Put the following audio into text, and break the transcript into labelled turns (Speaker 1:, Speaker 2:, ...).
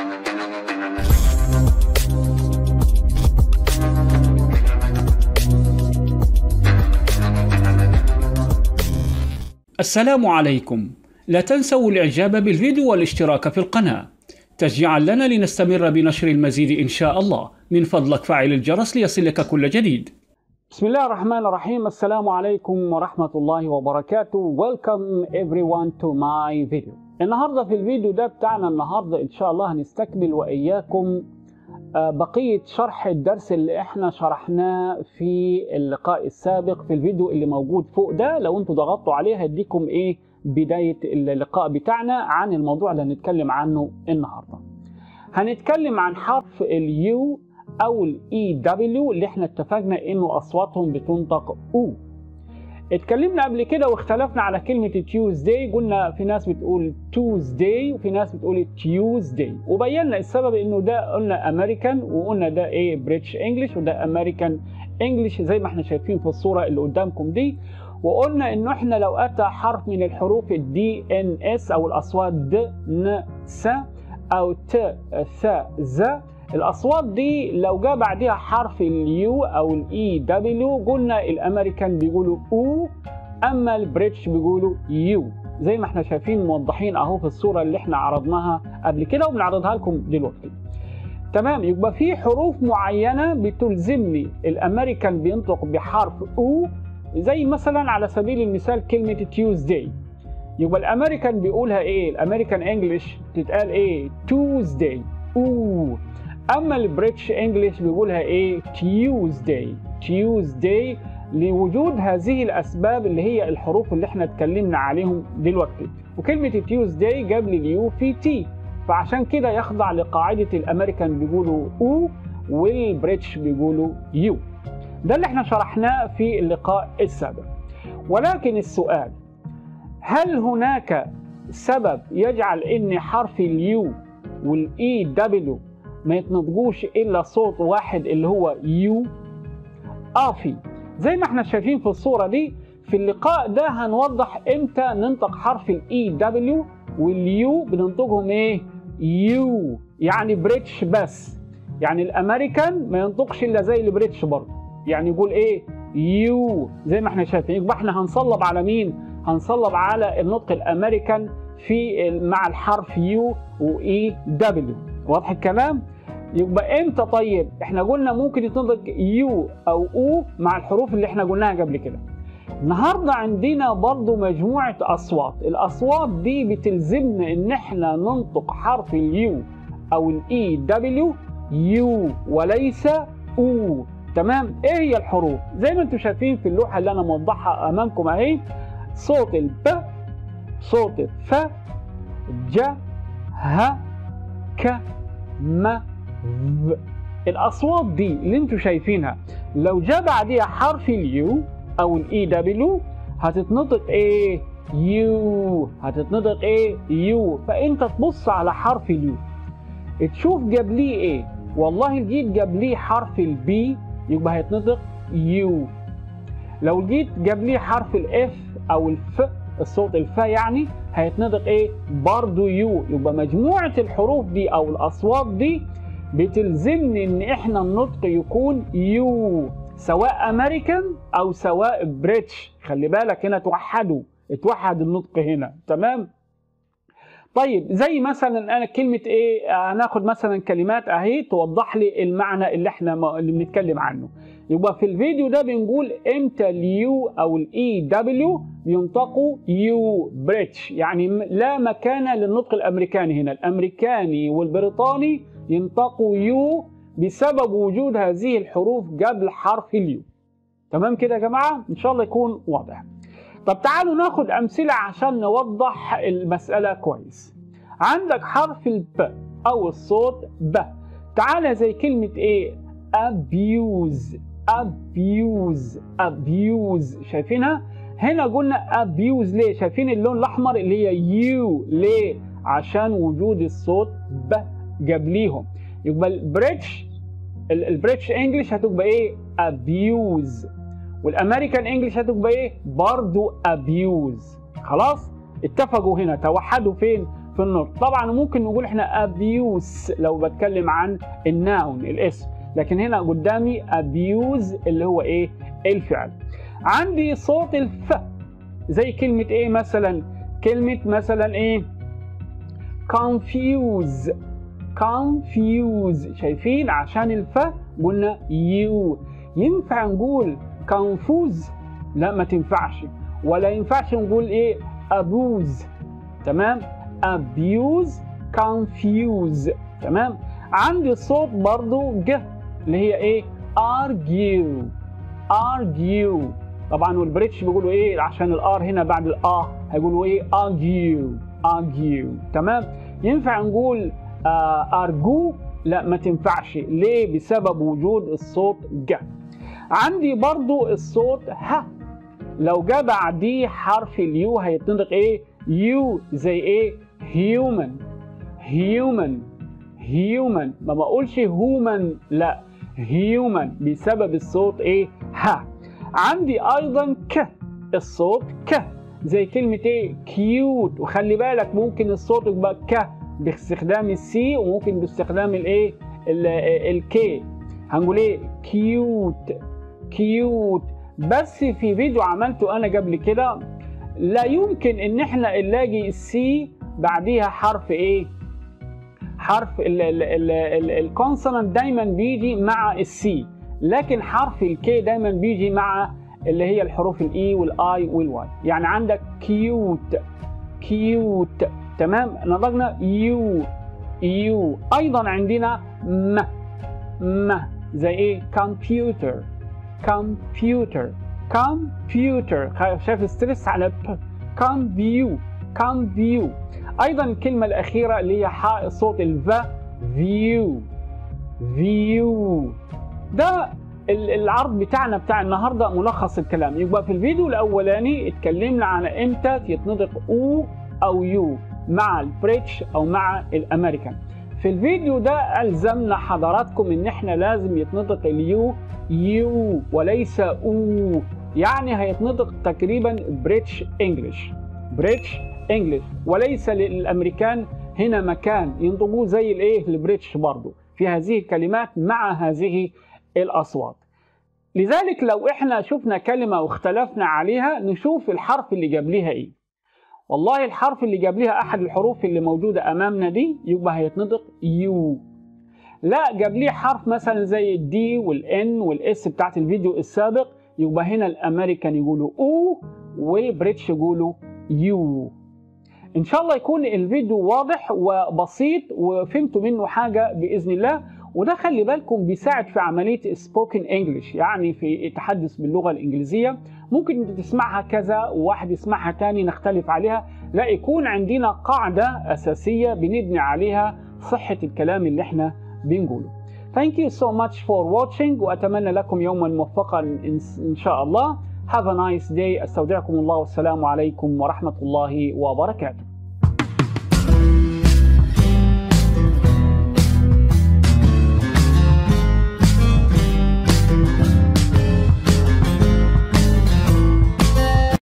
Speaker 1: السلام عليكم لا تنسوا الاعجاب بالفيديو والاشتراك في القناة تشجيعا لنا لنستمر بنشر المزيد ان شاء الله من فضلك فعل الجرس ليصلك كل جديد
Speaker 2: بسم الله الرحمن الرحيم السلام عليكم ورحمة الله وبركاته Welcome everyone to my video النهاردة في الفيديو ده بتاعنا النهاردة إن شاء الله هنستكمل وإياكم بقية شرح الدرس اللي احنا شرحناه في اللقاء السابق في الفيديو اللي موجود فوق ده لو انتوا ضغطتوا عليه هيديكم ايه بداية اللقاء بتاعنا عن الموضوع اللي هنتكلم عنه النهاردة هنتكلم عن حرف اليو او الاي دبليو اللي احنا اتفقنا انه اصواتهم بتنطق او اتكلمنا قبل كده واختلفنا على كلمة تيوزداي قلنا في ناس بتقول توزداي وفي ناس بتقول تيوزداي وبينا السبب انه ده قلنا امريكان وقلنا ده ايه بريتش انجلش وده امريكان انجلش زي ما احنا شايفين في الصورة اللي قدامكم دي وقلنا انه احنا لو اتى حرف من الحروف الدي ان اس او الاصوات د ن س او ت ث ز الاصوات دي لو جاء بعدها حرف اليو او الاي دبليو قلنا الامريكان بيقولوا او اما البريتش بيقولوا يو زي ما احنا شايفين موضحين اهو في الصوره اللي احنا عرضناها قبل كده وبنعرضها لكم دلوقتي تمام يبقى في حروف معينه بتلزمني الامريكان بينطق بحرف او زي مثلا على سبيل المثال كلمه تيوزداي يبقى الامريكان بيقولها ايه الامريكان انجلش تتقال ايه توزداي او اما البريتش انجلش بيقولها ايه تيوزداي تيوزداي لوجود هذه الاسباب اللي هي الحروف اللي احنا اتكلمنا عليهم دلوقتي وكلمه تيوزداي قبل اليو في تي فعشان كده يخضع لقاعده الامريكان بيقولوا او والبريتش بيقولوا يو ده اللي احنا شرحناه في اللقاء السابق ولكن السؤال هل هناك سبب يجعل ان حرف اليو والاي دبليو ما يتنطقوش الا صوت واحد اللي هو يو اه في زي ما احنا شايفين في الصوره دي في اللقاء ده هنوضح امتى ننطق حرف الاي دبليو واليو بننطقهم ايه يو يعني بريتش بس يعني الامريكان ما ينطقش الا زي البريتش برضه يعني يقول ايه يو زي ما احنا شايفين يبقى احنا هنصلب على مين هنصلب على النطق الامريكان في مع الحرف يو واي دبليو واضح الكلام يبقى امتى طيب احنا قلنا ممكن يتنطق يو او او مع الحروف اللي احنا قلناها قبل كده النهارده عندنا برضو مجموعه اصوات الاصوات دي بتلزمنا ان احنا ننطق حرف اليو او الاي دبليو يو وليس او تمام ايه هي الحروف زي ما انتم شايفين في اللوحه اللي انا موضحها امامكم اهي صوت الب صوت الف ج ه ك م ذ الاصوات دي اللي انتم شايفينها لو جاء بعديها حرف اليو او الاي دبليو هتتنطق ايه يو هتتنطق ايه يو فانت تبص على حرف اليو تشوف جابليه ايه والله جيت جابليه حرف البي يبقى هيتنطق يو لو جيت جابليه حرف الاف او الف الصوت الفا يعني هيتنطق ايه برضو يو يبقى مجموعة الحروف دي او الاصوات دي بتلزمني ان احنا النطق يكون يو سواء امريكان او سواء بريتش خلي بالك هنا توحدوا اتوحد النطق هنا تمام طيب زي مثلا انا كلمه ايه هناخد مثلا كلمات اهي توضح لي المعنى اللي احنا اللي بنتكلم عنه يبقى في الفيديو ده بنقول امتى اليو او الاي دبليو ينطقوا يو بريتش يعني لا مكان للنطق الامريكاني هنا الامريكاني والبريطاني ينطقوا يو بسبب وجود هذه الحروف قبل حرف اليو تمام كده يا جماعه ان شاء الله يكون واضح طب تعالوا ناخد امثله عشان نوضح المساله كويس عندك حرف الب او الصوت ب تعالى زي كلمه ايه abuse abuse abuse شايفينها هنا قلنا abuse ليه شايفين اللون الاحمر اللي هي يو ليه عشان وجود الصوت ب قبليهم يبقى البريتش البريتش انجلش هتبقى ايه abuse والامريكان انجلش هتبقى ايه برضو abuse خلاص اتفقوا هنا توحدوا فين في النطق طبعا ممكن نقول احنا abuse لو بتكلم عن الناون الاسم لكن هنا قدامي abuse اللي هو ايه الفعل عندي صوت الف زي كلمة ايه مثلا كلمة مثلا ايه confuse confuse شايفين عشان الف قلنا you ينفع نقول confuse لا ما تنفعش ولا ينفعش نقول ايه abuse تمام abuse confuse تمام عندي صوت برضو ج اللي هي ايه argue argue طبعا والبريتش بيقولوا ايه عشان الار هنا بعد الاه هيقولوا ايه argue argue تمام ينفع نقول آه ارجو لا ما تنفعش ليه بسبب وجود الصوت ج عندي برضو الصوت ه لو جاء بعديه حرف اليو هيتنطق ايه يو زي ايه human human human ما بقولش human لا human بسبب الصوت ايه ها عندي ايضا ك الصوت ك زي كلمة ايه كيوت وخلي بالك ممكن الصوت يبقى ك باستخدام السي وممكن باستخدام الايه الكي هنقول ايه كيوت كيوت بس في فيديو عملته انا قبل كده لا يمكن ان احنا نلاقي السي بعديها حرف ايه حرف الكونسونانت دايما بيجي مع السي لكن حرف الكي دايما بيجي مع اللي هي الحروف الاي والاي والواي يعني عندك كيوت كيوت تمام نطقنا يو يو ايضا عندنا م م زي ايه كمبيوتر كمبيوتر كمبيوتر شايف ستريس على ب كمبيو كمبيو ايضا الكلمه الاخيره اللي هي حاء صوت الفا فيو فيو ده العرض بتاعنا بتاع النهارده ملخص الكلام يبقى في الفيديو الاولاني اتكلمنا عن امتى يتنطق او او يو مع البريتش او مع الامريكان في الفيديو ده الزمنا حضراتكم ان احنا لازم يتنطق اليو يو وليس او يعني هيتنطق تقريبا بريتش انجلش بريتش انجلش وليس للامريكان هنا مكان ينطقوه زي الايه البريتش برضه في هذه الكلمات مع هذه الاصوات لذلك لو احنا شفنا كلمه واختلفنا عليها نشوف الحرف اللي قبلها ايه والله الحرف اللي قبلها احد الحروف اللي موجوده امامنا دي يبقى هيتنطق يو لا قبليه حرف مثلا زي الدي والان والاس بتاعت الفيديو السابق يبقى هنا الامريكان يقولوا او والبريتش يقولوا يو ان شاء الله يكون الفيديو واضح وبسيط وفهمتوا منه حاجه باذن الله وده خلي بالكم بيساعد في عمليه سبوكن انجلش يعني في التحدث باللغه الانجليزيه ممكن انت تسمعها كذا وواحد يسمعها تاني نختلف عليها لا يكون عندنا قاعده اساسيه بنبني عليها صحه الكلام اللي احنا بنقوله Thank you so much for watching وأتمنى لكم يوما موفقا إن شاء الله Have a nice day أستودعكم الله والسلام عليكم ورحمة الله وبركاته